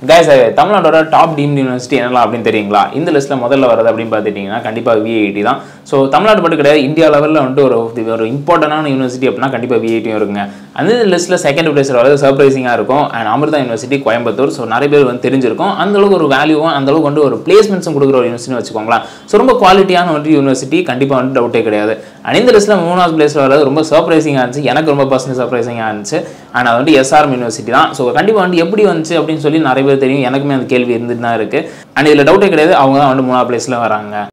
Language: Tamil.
கைஸ் தமிழ்நாட்டோட டாப் டீம்டு யூனிவர்சிட்டி என்னலாம் அப்படின்னு தெரியுங்களா இந்த லிஸ்ட்டில் முதல்ல வரது அப்படின்னு பார்த்துட்டிங்கன்னா கண்டிப்பாக விஐடி தான் ஸோ தமிழ்நாடு மட்டும் கிடையாது இந்தியா லெவலில் வந்துட்டு ஒரு ஒரு இம்பார்ட்டண்டான யூனிவர்சிட்டி அப்படின்னா கண்டிப்பாக விஐடியும் இருக்குங்க அந்த லிஸ்ட்டில் செகண்ட் பிளேஸில் வரது சர்ப்ரைசிங்காக இருக்கும் and Amrita university Coimbatore so நிறைய பேர் வந்து தெரிஞ்சிருக்கும் அந்த அளவுக்கு ஒரு வேல்யூவும் அந்த அளவுக்கு வந்து ஒரு பிளேஸ்மெண்ட்ஸும் கொடுக்குற ஒரு யூனிவர்சிட்டி வச்சுக்கோங்களேன் ஸோ ரொம்ப குவாலிட்டியான வந்து யூனிவர்சிட்டி கண்டிப்பாக வந்து டவுட்டே கிடையாது அண்ட் இந்த லிஸ்ட்டில் மூணாவது பிளேஸில் வரது ரொம்ப சர்ப்ரைசிங்காக இருந்துச்சு எனக்கு ரொம்ப பர்சனல் சர்ப்ரைசிங்காக இருந்துச்சு அண்ட் அது வந்து எஸ்ஆர்எம் யூனிவர்சிட்டி தான் ஸோ கண்டிப்பாக வந்து எப்படி வந்துச்சு அப்படின்னு சொல்லி நிறைய பேர் தெரியும் எனக்குமே அந்த கேள்வி இருந்துட்டு தான் இருக்குது அண்ட் இதில் டவுட்டே கிடையாது அவங்க தான் வந்து மூணாவது பிளேஸில் வராங்க